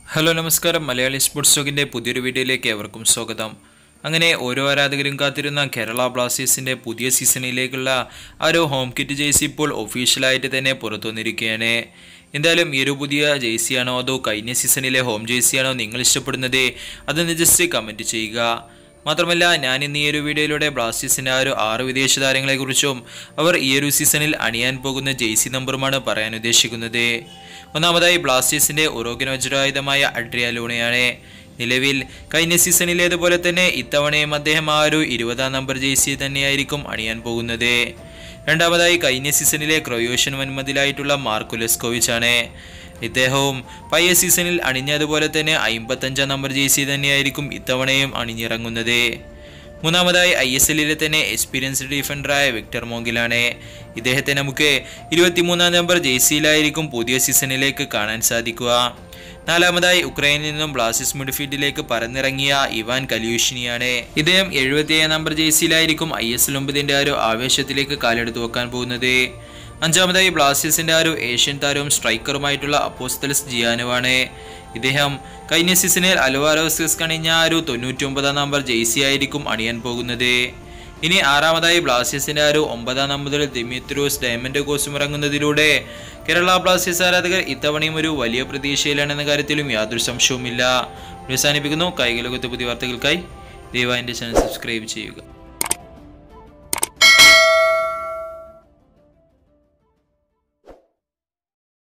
hello നമസ്കാരം Malayali sports ടോക്കിൻ്റെ പുതിയൊരു വീഡിയോയിലേക്ക് ഏവർക്കും സ്വാഗതം അങ്ങനെ ഓരോ ആരാധകരും കാത്തിരുന്ന കേരള ബ്ലാസ്റ്റേഴ്സിൻ്റെ പുതിയ സീസണിലേക്കുള്ള ആ ഒരു ഹോം കിറ്റ് ജേഴ്സി ഇപ്പോൾ ഒഫീഷ്യലായിട്ട് തന്നെ പുറത്തു വന്നിരിക്കുകയാണ് എന്തായാലും ഈ ഒരു പുതിയ ജേഴ്സിയാണോ അതോ കഴിഞ്ഞ സീസണിലെ ഹോം ജേഴ്സിയാണോ നിങ്ങൾ ഇഷ്ടപ്പെടുന്നത് അതൊന്ന് ജസ്റ്റ് കമൻറ്റ് ചെയ്യുക മാത്രമല്ല ഞാൻ ഇന്ന് ഈ ഒരു വീഡിയോയിലൂടെ ബ്ലാസ്റ്റേഴ്സിൻ്റെ ആ ഒരു ആറ് വിദേശ താരങ്ങളെക്കുറിച്ചും അവർ ഈ ഒരു സീസണിൽ അണിയാൻ പോകുന്ന ജേഴ്സി നമ്പറുമാണ് പറയാൻ ഉദ്ദേശിക്കുന്നത് ഒന്നാമതായി ബ്ലാസ്റ്റേഴ്സിൻ്റെ ഉറോഗനോജരായുധമായ അഡ്രിയാലൂണയാണ് നിലവിൽ കഴിഞ്ഞ സീസണിലേതുപോലെ തന്നെ ഇത്തവണയും അദ്ദേഹം ആ ഒരു ഇരുപതാം നമ്പർ ജേഴ്സി തന്നെയായിരിക്കും അണിയാൻ പോകുന്നത് രണ്ടാമതായി കഴിഞ്ഞ സീസണിലെ ക്രൊയോഷ്യൻ വൻമതിലായിട്ടുള്ള മാർക്കുലസ്കോവിച്ച് ആണ് ഇദ്ദേഹവും പയ്യ സീസണിൽ അണിഞ്ഞതുപോലെ തന്നെ അമ്പത്തഞ്ചാം നമ്പർ ജേഴ്സി തന്നെയായിരിക്കും ഇത്തവണയും അണിഞ്ഞിറങ്ങുന്നത് മൂന്നാമതായി ഐ എസ് എല്ലിലെ തന്നെ എക്സ്പീരിയൻസ്ഡ് ഡിഫൻഡറായ വിക്ടർ മോങ്കിലാണ് ഇദ്ദേഹത്തെ നമുക്ക് ഇരുപത്തിമൂന്നാം നമ്പർ ജേഴ്സിയിലായിരിക്കും പുതിയ സീസണിലേക്ക് കാണാൻ സാധിക്കുക നാലാമതായി ഉക്രൈനിൽ നിന്നും ബ്ലാസിസ് മിഡ്ഫീൽഡിലേക്ക് പറന്നിറങ്ങിയ ഇവാൻ കല്യൂഷിനിയാണ് ഇദ്ദേഹം എഴുപത്തിയേഴാം നമ്പർ ജേഴ്സിയിലായിരിക്കും ഐ എസ് എൽ ഒമ്പതിൻ്റെ ആ ഒരു ആവേശത്തിലേക്ക് കാലെടുത്ത് വെക്കാൻ പോകുന്നത് അഞ്ചാമതായി ബ്ലാസ്റ്റേഴ്സിന്റെ ആ ഒരു ഏഷ്യൻ താരവും സ്ട്രൈക്കറുമായിട്ടുള്ള അപ്പോസ്തലസ് ജിയാനുവാണ് ഇദ്ദേഹം കഴിഞ്ഞ സീസണിൽ അലുവാരോസിസ് കണിഞ്ഞ ആ ഒരു തൊണ്ണൂറ്റി ഒമ്പതാം നമ്പർ ജേഴ്സി ആയിരിക്കും അണിയാൻ പോകുന്നത് ഇനി ആറാമതായി ബ്ലാസ്റ്റേഴ്സിന്റെ ആ ഒരു ഒമ്പതാം നമ്പറിൽ ദിമിത്രോസ് ഡയമണ്ട് കോസും ഇറങ്ങുന്നതിലൂടെ കേരള ബ്ലാസ്റ്റേഴ്സ് ആരാധകർ ഇത്തവണയും ഒരു വലിയ പ്രതീക്ഷയിലാണെന്ന കാര്യത്തിലും യാതൊരു സംശയവുമില്ല അവസാനിപ്പിക്കുന്നു കായിക ലോകത്തെ പുതിയ വാർത്തകൾക്കായി ദയവായി എൻ്റെ ചാനൽ സബ്സ്ക്രൈബ് ചെയ്യുക